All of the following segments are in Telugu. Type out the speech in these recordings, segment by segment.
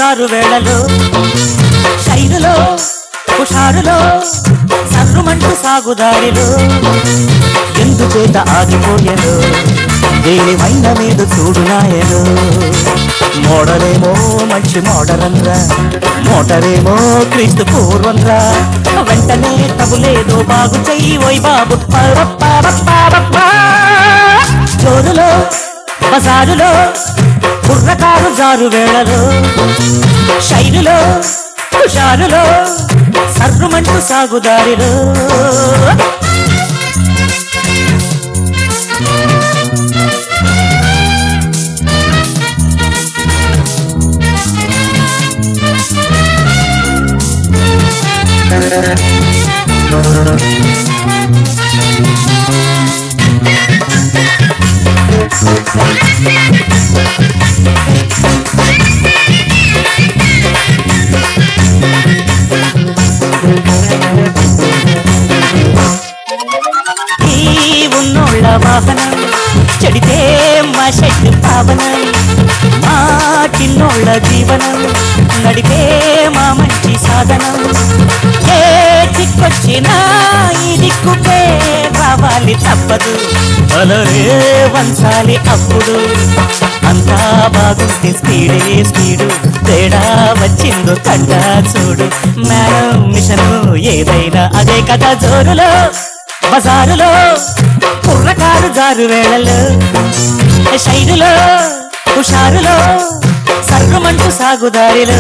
జారు వేళలో శైలులో హుషారులో సర్రుమంటూ సాగుదారిలో ఎందుచేత ఆగిపోయెను దేని మైన మీద చూడునాయను మోడలేమో మంచి మోడరంగా మోటరేమో క్రీస్తు పూర్వంగా వెంటనే తగులేదో బాగు చెయ్యి ఓయ్ బాబు పరప్పరప్పరప్పా. జోరులో బజారులో కుర్రకారు జారు వేళలో శైలులో హుషారులో సర్రుమంటూ సాగుదారిలో ఈ ఉన్నోళ్ళ వాహనం చెడితే మా షెడ్ పావనం మా చిన్నోళ్ళ జీవనం నడిపే మా మంచి సాధనం ఏ దిక్కొచ్చినా ఈ దిక్కుకే రావాలి తప్పదు అలరే వంచాలి అప్పుడు అంతా బాగుంటే స్పీడే స్పీడు తేడా వచ్చిందో కట్టా చూడు మేడం మిషను ఏదైనా అదే కదా జోరులో బజారులో కుర్రకారు జారు వేళలో శైలులో హుషారులో సర్రమంటూ సాగుదారిలో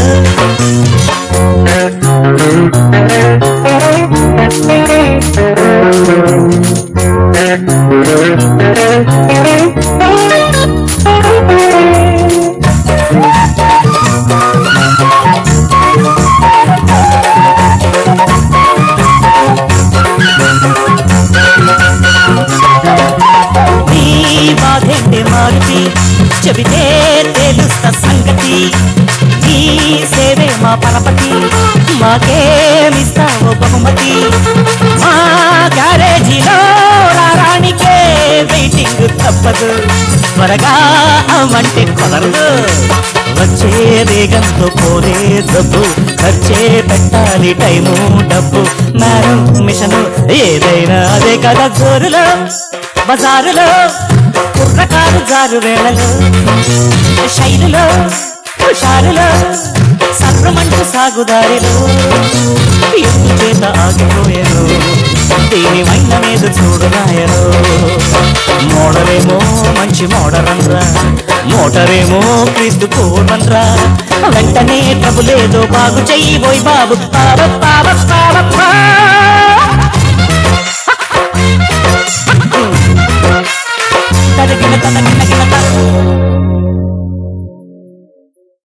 నీ బాధేంటే మారుతి చెబితే తెలుస్త సంగతి నీ సేవే మా పరపతి మాకేమిస్తావో బహుమతి మా గ్యారేజీలో రారానికే వెయిటింగ్ తప్పదు త్వరగా అమ్మంటే కుదరదు వచ్చే వేగంతో పోలే డబ్బు ఖర్చే పెట్టాలి టైము డబ్బు మేడం మిషను ఏదైనా అదే కదా జోరులో బజారులో కుర్రకారు జారు వేళలో శైలులో హుషారులో సర్రమంటూ సాగుదారిలో ఎందు చేత ఆగిపోయాను దీని వైన మీద చూడరాయను మోడలేమో మంచి మోడరన్రా మోటరేమో క్రీస్తు పూర్వన్రా వెంటనే ట్రబులేదో బాగు చెయ్యి పోయి బాబు పాప